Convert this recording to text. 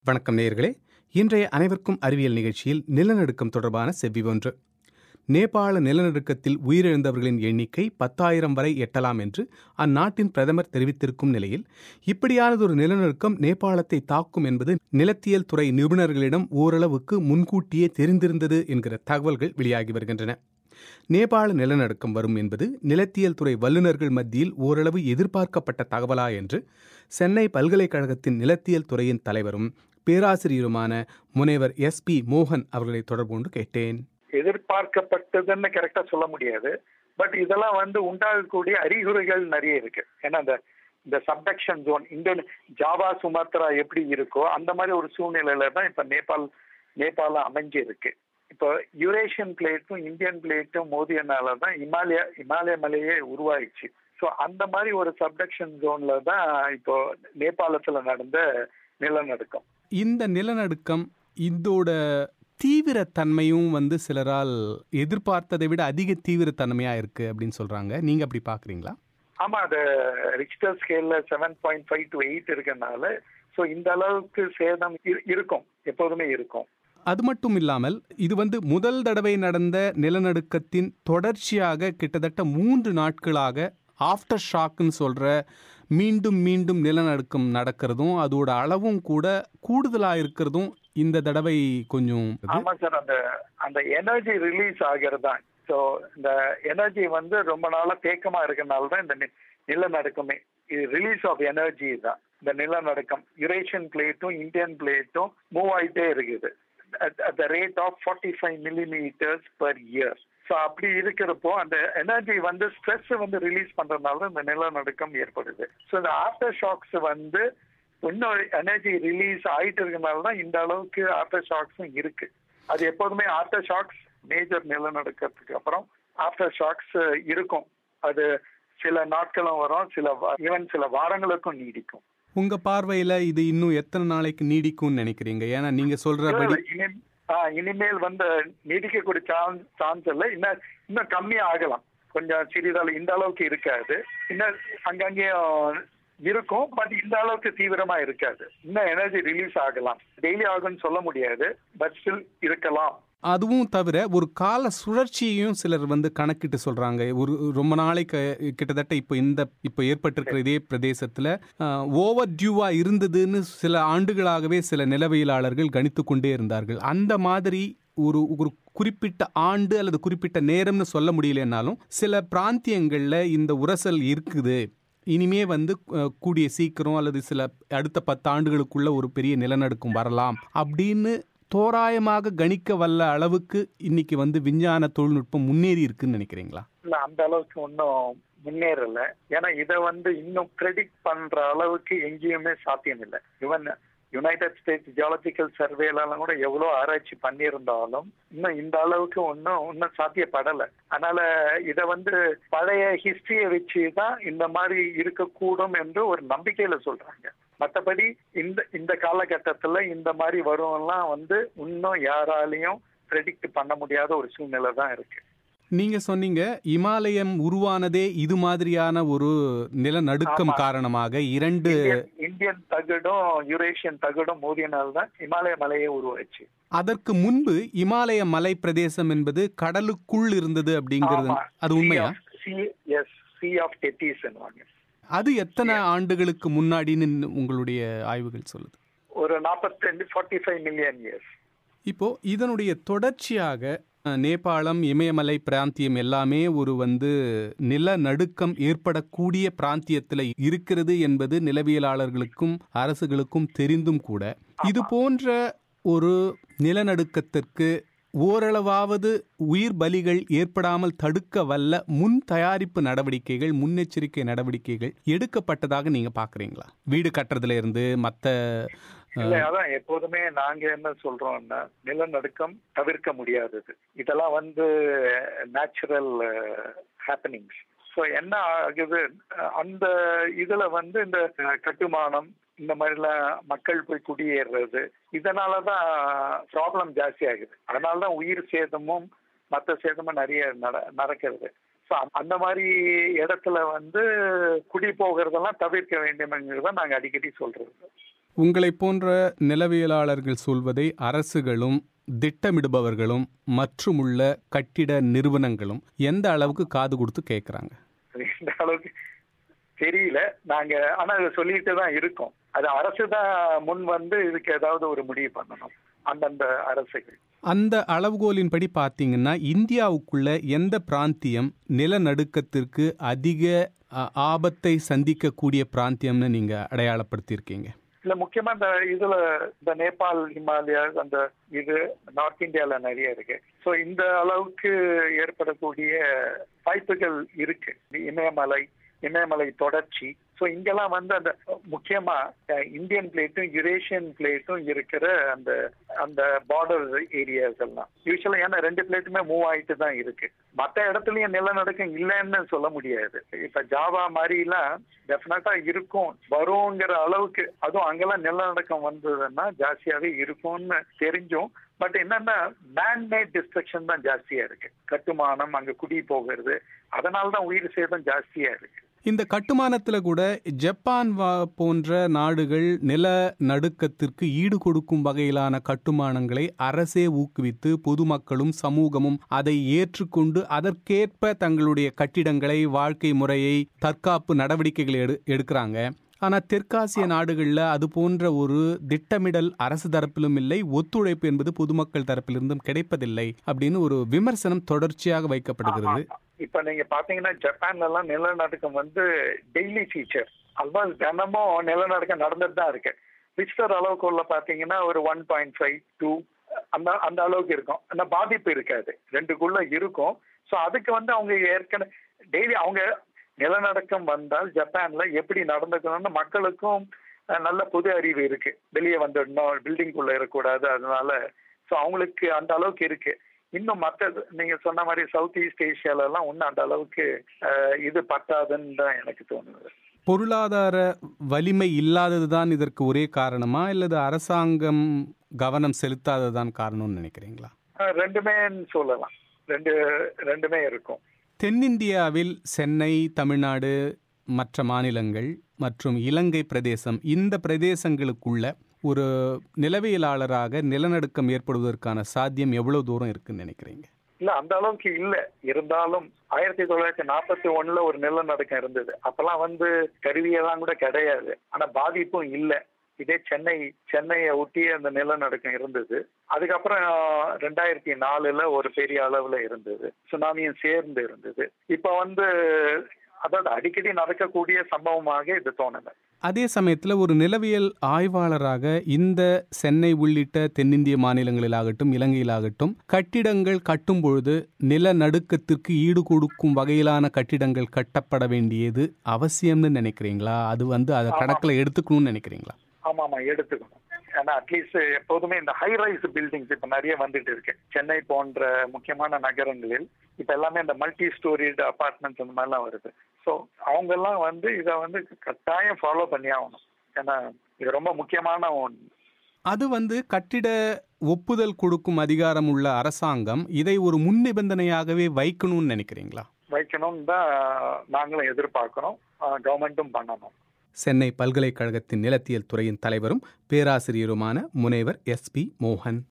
வணக்கம் நேயர்களே இன்றைய அனைவருக்கும் அறிவியல் நிகழ்ச்சியில் நிலநடுக்கம் தொடர்பான செவ்வி ஒன்று நேபாள நிலநடுக்கத்தில் உயிரிழந்தவர்களின் எண்ணிக்கை பத்தாயிரம் வரை எட்டலாம் என்று அந்நாட்டின் பிரதமர் தெரிவித்திருக்கும் நிலையில் இப்படியானதொரு நிலநடுக்கம் நேபாளத்தை தாக்கும் என்பது நிலத்தியல் துறை நிபுணர்களிடம் ஓரளவுக்கு முன்கூட்டியே தெரிந்திருந்தது என்கிற தகவல்கள் வெளியாகி வருகின்றன நேபாள நிலநடுக்கம் வரும் என்பது நிலத்தியல் துறை வல்லுநர்கள் மத்தியில் ஓரளவு எதிர்பார்க்கப்பட்ட தகவலா என்று சென்னை பல்கலைக்கழகத்தின் நிலத்தியல் துறையின் தலைவரும் பேராசிரியருமான முனைவர் எஸ் பி மோகன் அவர்களை தொடர்பு கொண்டு கேட்டேன் எதிர்பார்க்கப்பட்டதுன்னு கரெக்டா சொல்ல முடியாது பட் இதெல்லாம் வந்து உண்டாகக்கூடிய அறிகுறிகள் நிறைய இருக்கு ஏன்னா இந்த இந்த சப்டக்ஷன் ஜோன் இந்த ஜாவா சுமாத்ரா எப்படி இருக்கோ அந்த மாதிரி ஒரு சூழ்நிலையில தான் இப்ப நேபாள் நேபாளம் அமைஞ்சு இருக்கு இப்போ யூரேஷியன் பிளேட்டும் இந்தியன் பிளேட்டும் மோதியனால தான் இமாலய இமாலய மலையே உருவாயிடுச்சு ஸோ அந்த மாதிரி ஒரு சப்டக்ஷன் ஜோன்ல தான் இப்போ நேபாளத்துல நடந்த நிலநடுக்கம் இந்த நிலநடுக்கம் இதோட தீவிரத்தன்மையும் வந்து சிலரால் எதிர்பார்த்ததை விட அதிக தீவிரத்தன்மையா இருக்கு அப்படின்னு சொல்றாங்க நீங்க அப்படி பாக்குறீங்களா ஆமா அது ரிக்டர் ஸ்கேல்ல seven point five to eight இருக்கனால ஸோ இந்த அளவுக்கு சேதம் இரு- இருக்கும் எப்போதுமே இருக்கும் அது மட்டும் இல்லாமல் இது வந்து முதல் தடவை நடந்த நிலநடுக்கத்தின் தொடர்ச்சியாக கிட்டத்தட்ட மூன்று நாட்களாக ஆஃப்டர் ஷாக்குன்னு சொல்ற மீண்டும் மீண்டும் நிலநடுக்கம் நடக்கிறதும் அதோட அளவும் கூட கூடுதலா இருக்கிறதும் இந்த தடவை கொஞ்சம் ஆமா சார் அந்த அந்த எனர்ஜி ரிலீஸ் ஆகிறது தான் ஸோ இந்த எனர்ஜி வந்து ரொம்ப நாளா தேக்கமா இருக்கனால தான் இந்த நி- நிலநடுக்கமே இது ரிலீஸ் ஆஃப் எனர்ஜி தான் இந்த நிலநடுக்கம் யுரேஷியன் பிளேட்டும் இந்தியன் பிளேட்டும் மூவ் ஆயிட்டே இருக்குது at the rate of 45 millimeters per year so அப்படி இருக்கிறப்போ அந்த எனர்ஜி வந்து ஸ்ட்ரெஸ் வந்து ரிலீஸ் பண்றதுனால இந்த நிலநடுக்கம் ஏற்படுது ஸோ இந்த ஆஃப்டர் ஷாக்ஸ் வந்து இன்னும் எனர்ஜி ரிலீஸ் ஆயிட்டு இருக்கனால தான் இந்த அளவுக்கு ஆஃப்டர் ஷாக்ஸும் இருக்கு அது எப்போதுமே ஆஃப்டர் ஷாக்ஸ் மேஜர் நிலநடுக்கத்துக்கு அப்புறம் ஆஃப்டர் ஷாக்ஸ் இருக்கும் அது சில நாட்களும் வரும் சில ஈவன் சில வாரங்களுக்கும் நீடிக்கும் உங்க பார்வையில இது இன்னும் எத்தனை நாளைக்கு நீடிக்கும்னு நினைக்கிறீங்க ஏன்னா நீங்க சொல்றபடி இனி- ஆ, இனிமேல் வந்து நீடிக்கக்கூடிய சான்ஸ் சான்ஸ் இல்லை இன்னும் இன்னும் கம்மியா ஆகலாம் கொஞ்சம் சிறிதளவு இந்த அளவுக்கு இருக்காது இன்னும் அங்கங்கேயும் இருக்கும் பட் இந்த அளவுக்கு தீவிரமா இருக்காது இன்னும் எனர்ஜி ரிலீஸ் ஆகலாம் டெய்லி ஆகும்னு சொல்ல முடியாது பட் ஸ்டில் இருக்கலாம் அதுவும் தவிர ஒரு கால சுழற்சியையும் சிலர் வந்து கணக்கிட்டு சொல்றாங்க ஒரு ரொம்ப நாளைக்கு கிட்டத்தட்ட இப்போ இந்த இப்போ ஏற்பட்டிருக்கிற இதே பிரதேசத்துல ஓவர் டியூவா இருந்ததுன்னு சில ஆண்டுகளாகவே சில நிலவியலாளர்கள் கணித்து கொண்டே இருந்தார்கள் அந்த மாதிரி ஒரு ஒரு குறிப்பிட்ட ஆண்டு அல்லது குறிப்பிட்ட நேரம்னு சொல்ல முடியலனாலும் சில பிராந்தியங்கள்ல இந்த உரசல் இருக்குது இனிமே வந்து அஹ், கூடிய சீக்கிரம் அல்லது சில அடுத்த பத்து ஆண்டுகளுக்குள்ள ஒரு பெரிய நிலநடுக்கம் வரலாம் அப்படின்னு தோராயமாக கணிக்க வல்ல அளவுக்கு இன்னைக்கு வந்து விஞ்ஞான தொழில்நுட்பம் முன்னேறி இருக்குன்னு நினைக்கிறீங்களா இல்ல அந்த அளவுக்கு ஒன்றும் முன்னேறல ஏன்னா இதை வந்து இன்னும் ப்ரெடிக்ட் பண்ற அளவுக்கு எங்கேயுமே சாத்தியம் இல்லை ஈவன் யுனைடெட் ஸ்டேட்ஸ் ஜியாலஜிக்கல் சர்வேலாம் கூட எவ்வளோ ஆராய்ச்சி பண்ணியிருந்தாலும் இன்னும் இந்த அளவுக்கு ஒன்றும் இன்னும் சாத்தியப்படலை அதனால இதை வந்து பழைய ஹிஸ்டரியை வச்சு தான் இந்த மாதிரி இருக்கக்கூடும் என்று ஒரு நம்பிக்கையில சொல்றாங்க மற்றபடி இந்த இந்த காலகட்டத்துல இந்த மாதிரி வரும்லாம் வந்து இன்னும் யாராலையும் ப்ரெடிக்ட் பண்ண முடியாத ஒரு சூழ்நிலை தான் இருக்கு நீங்க சொன்னீங்க இமாலயம் உருவானதே இது மாதிரியான ஒரு நிலநடுக்கம் ஆமா. காரணமாக இரண்டு இந்தியன் இந்தியன் தகடும் யூரேஷியன் தகடும் மோதியனால தான் இமாலய மலையே உருவாச்சு அதற்கு முன்பு இமாலய மலை பிரதேசம் என்பது கடலுக்குள் இருந்தது அப்படிங்கிறது அது உண்மையா C S C of Tethys அது எத்தனை ஆண்டுகளுக்கு முன்னாடின்னு உங்களுடைய ஆய்வுகள் சொல்லுது ஒரு நாற்பத்தி ஃபார்ட்டி ஃபைவ் மில்லியன் இயர்ஸ் இப்போ இதனுடைய தொடர்ச்சியாக அஹ், நேபாளம் இமயமலை பிராந்தியம் எல்லாமே ஒரு வந்து நிலநடுக்கம் ஏற்படக்கூடிய பிராந்தியத்தில் இருக்கிறது என்பது நிலவியலாளர்களுக்கும் அரசுகளுக்கும் தெரிந்தும் கூட இது போன்ற ஒரு நிலநடுக்கத்திற்கு ஓரளவாவது உயிர் பலிகள் ஏற்படாமல் தடுக்க வல்ல முன் தயாரிப்பு நடவடிக்கைகள் முன்னெச்சரிக்கை நடவடிக்கைகள் எடுக்கப்பட்டதாக நீங்க பாக்குறீங்களா வீடு கட்டுறதுல இருந்து மத்த இல்ல அதான் எப்போதுமே நாங்க என்ன சொல்றோம்னா நிலநடுக்கம் தவிர்க்க முடியாதது இதெல்லாம் வந்து நேச்சுரல் ஹேப்பனிங்ஸ் ஸோ என்ன ஆகுது அஹ் அந்த இதுல வந்து இந்த அஹ், கட்டுமானம் இந்த மாதிரிலாம் மக்கள் போய் குடியேறுறது இதனால தான் ப்ராப்ளம் ஜாஸ்தி ஆகுது அதனால தான் உயிர் சேதமும் மற்ற சேதமும் நிறைய நட நடக்கிறது ஸோ அந்த மாதிரி இடத்துல வந்து குடி போகிறதெல்லாம் தவிர்க்க வேண்டும்ங்கிறத நாங்கள் அடிக்கடி சொல்றது உங்களைப் போன்ற நிலவியலாளர்கள் சொல்வதை அரசுகளும் திட்டமிடுபவர்களும் மற்றுமுள்ள கட்டிட நிறுவனங்களும் எந்த அளவுக்கு காது கொடுத்து கேட்குறாங்க இந்த அளவுக்கு தெரியல நாங்க ஆனா அதை சொல்லிட்டு தான் இருக்கோம் அது அரசு தான் முன் வந்து இதுக்கு ஏதாவது ஒரு முடிவு பண்ணணும் அந்தந்த அரசுகள் அந்த அளவுகோலின்படி பார்த்தீங்கன்னா இந்தியாவுக்குள்ள எந்த பிராந்தியம் நிலநடுக்கத்திற்கு அதிக அ, ஆபத்தை சந்திக்கக்கூடிய பிராந்தியம்னு நீங்க அடையாளப்படுத்தியிருக்கீங்க இல்ல முக்கியமா இந்த இதுல இந்த நேபாள் ஹிமாலயா அந்த இது நார்த் இந்தியால நிறைய இருக்கு சோ இந்த அளவுக்கு ஏற்படக்கூடிய வாய்ப்புகள் இருக்கு இமயமலை இமயமலை தொடர்ச்சி ஸோ இங்கெல்லாம் வந்து அந்த முக்கியமா அஹ், இந்தியன் பிளேட்டும் யுரேஷியன் பிளேட்டும் இருக்கிற அந்த அந்த பார்டர் ஏரியாஸ் எல்லாம் யூஸ்வலா ஏன்னா ரெண்டு பிளேட்டுமே மூவ் ஆயிட்டு தான் இருக்கு மற்ற இடத்துலயும் நிலநடுக்கம் இல்லைன்னு சொல்ல முடியாது இப்ப ஜாவா மாதிரிலாம் டெஃபினட்டா இருக்கும் வருங்கிற அளவுக்கு அதுவும் அங்கெல்லாம் நிலநடுக்கம் வந்ததுன்னா ஜாஸ்தியாவே இருக்கும்னு தெரிஞ்சும் பட் என்னன்னா மேன்மேட் டிஸ்ட்ரக்ஷன் தான் ஜாஸ்தியா இருக்கு கட்டுமானம் அங்க குடி போகிறது அதனால தான் உயிர் சேதம் ஜாஸ்தியா இருக்கு இந்த கட்டுமானத்துல கூட ஜப்பான் வா- போன்ற நாடுகள் நில நடுக்கத்திற்கு ஈடு கொடுக்கும் வகையிலான கட்டுமானங்களை அரசே ஊக்குவித்து பொதுமக்களும் சமூகமும் அதை ஏற்றுக்கொண்டு அதற்கேற்ப தங்களுடைய கட்டிடங்களை வாழ்க்கை முறையை தற்காப்பு நடவடிக்கைகளை எடு எடுக்கிறாங்க ஆனா தெற்காசிய நாடுகளில் அது போன்ற ஒரு திட்டமிடல் அரசு தரப்பிலும் இல்லை ஒத்துழைப்பு என்பது பொதுமக்கள் தரப்பிலிருந்தும் கிடைப்பதில்லை அப்படின்னு ஒரு விமர்சனம் தொடர்ச்சியாக வைக்கப்படுகிறது ஆமா. இப்ப நீங்க பாத்தீங்கன்னா ஜப்பான்ல எல்லாம் நிலநடுக்கம் வந்து டெய்லி ஃபீச்சர் ஆல்மோஸ்ட் தினமும் நிலநடுக்கம் நடந்துட்டு தான் இருக்கு ரிக்டர் அளவுக்குள்ள பாத்தீங்கன்னா ஒரு ஒன் பாயிண்ட் ஃபைவ் டூ அந்த அந்த அளவுக்கு இருக்கும் அந்த பாதிப்பு இருக்காது ரெண்டுக்குள்ள இருக்கும் ஸோ அதுக்கு வந்து அவங்க ஏற்கனவே டெய்லி அவங்க நிலநடுக்கம் வந்தால் ஜப்பான்ல எப்படி நடந்துக்கணும்னு மக்களுக்கும் அஹ், நல்ல பொது அறிவு இருக்கு வெளியே வந்துடணும் பில்டிங்குள்ள இருக்கக்கூடாது அதனால ஸோ அவங்களுக்கு அந்த அளவுக்கு இருக்கு இன்னும் மற்ற நீங்க சொன்ன மாதிரி சவுத் ஈஸ்ட் ஏஷியால எல்லாம் இன்னும் அந்த அளவுக்கு அஹ், இது பத்தாதுன்னு தான் எனக்கு தோணுது பொருளாதார வலிமை இல்லாததுதான் இதற்கு ஒரே காரணமா இல்லது அரசாங்கம் கவனம் செலுத்தாததுதான் காரணம்னு நினைக்கிறீங்களா அஹ், ரெண்டுமே சொல்லலாம் ரெண்டு ரெண்டுமே இருக்கும் தென்னிந்தியாவில் சென்னை தமிழ்நாடு மற்ற மாநிலங்கள் மற்றும் இலங்கை பிரதேசம் இந்த பிரதேசங்களுக்குள்ள ஒரு நிலவியலாளராக நிலநடுக்கம் ஏற்படுவதற்கான சாத்தியம் எவ்வளவு தூரம் இருக்குன்னு நினைக்கிறீங்க இல்ல அந்த அளவுக்கு இல்ல இருந்தாலும் ஆயிரத்தி தொள்ளாயிரத்தி நாற்பத்தி ஒண்ணுல ஒரு நிலநடுக்கம் இருந்தது அப்பெல்லாம் வந்து கருவியெல்லாம் கூட கிடையாது ஆனா பாதிப்பும் இல்ல இதே சென்னை சென்னையை ஒட்டி அந்த நிலநடுக்கம் இருந்தது அதுக்கப்புறம் ரெண்டாயிரத்தி நாலுல ஒரு பெரிய அளவுல இருந்தது சுனாமியும் சேர்ந்து இருந்தது இப்ப வந்து அதாவது அடிக்கடி நடக்கக்கூடிய சம்பவமாக இது தோணுது அதே சமயத்தில் ஒரு நிலவியல் ஆய்வாளராக இந்த சென்னை உள்ளிட்ட தென்னிந்திய மாநிலங்களிலாகட்டும் இலங்கையிலாகட்டும் கட்டிடங்கள் கட்டும் பொழுது நிலநடுக்கத்திற்கு ஈடு கொடுக்கும் வகையிலான கட்டிடங்கள் கட்டப்பட வேண்டியது அவசியம்னு நினைக்கிறீங்களா அது வந்து அதை கணக்கில் எடுத்துக்கணும்னு நினைக்கிறீங்களா ஆமா ஆமா எடுத்துக்கணும் ஏன்னா அட்லீஸ்ட் எப்போதுமே இந்த ஹை ரைஸ் பில்டிங்ஸ் இப்ப நிறைய வந்துட்டு இருக்கு சென்னை போன்ற முக்கியமான நகரங்களில் இப்ப எல்லாமே இந்த மல்டி ஸ்டோரிடு அபார்ட்மெண்ட்ஸ் அந்த மாதிரிலாம் வருது ஸோ அவங்க எல்லாம் வந்து இதை வந்து கட்டாயம் ஃபாலோ பண்ணி ஆகணும் ஏன்னா இது ரொம்ப முக்கியமான ஒன்று அது வந்து கட்டிட ஒப்புதல் கொடுக்கும் அதிகாரம் உள்ள அரசாங்கம் இதை ஒரு முன் நிபந்தனையாகவே வைக்கணும்னு நினைக்கிறீங்களா வைக்கணும்னு தான் நாங்களும் எதிர்பார்க்கிறோம் கவர்மெண்ட்டும் பண்ணணும் சென்னை பல்கலைக்கழகத்தின் நிலத்தியல் துறையின் தலைவரும் பேராசிரியருமான முனைவர் எஸ் பி மோகன்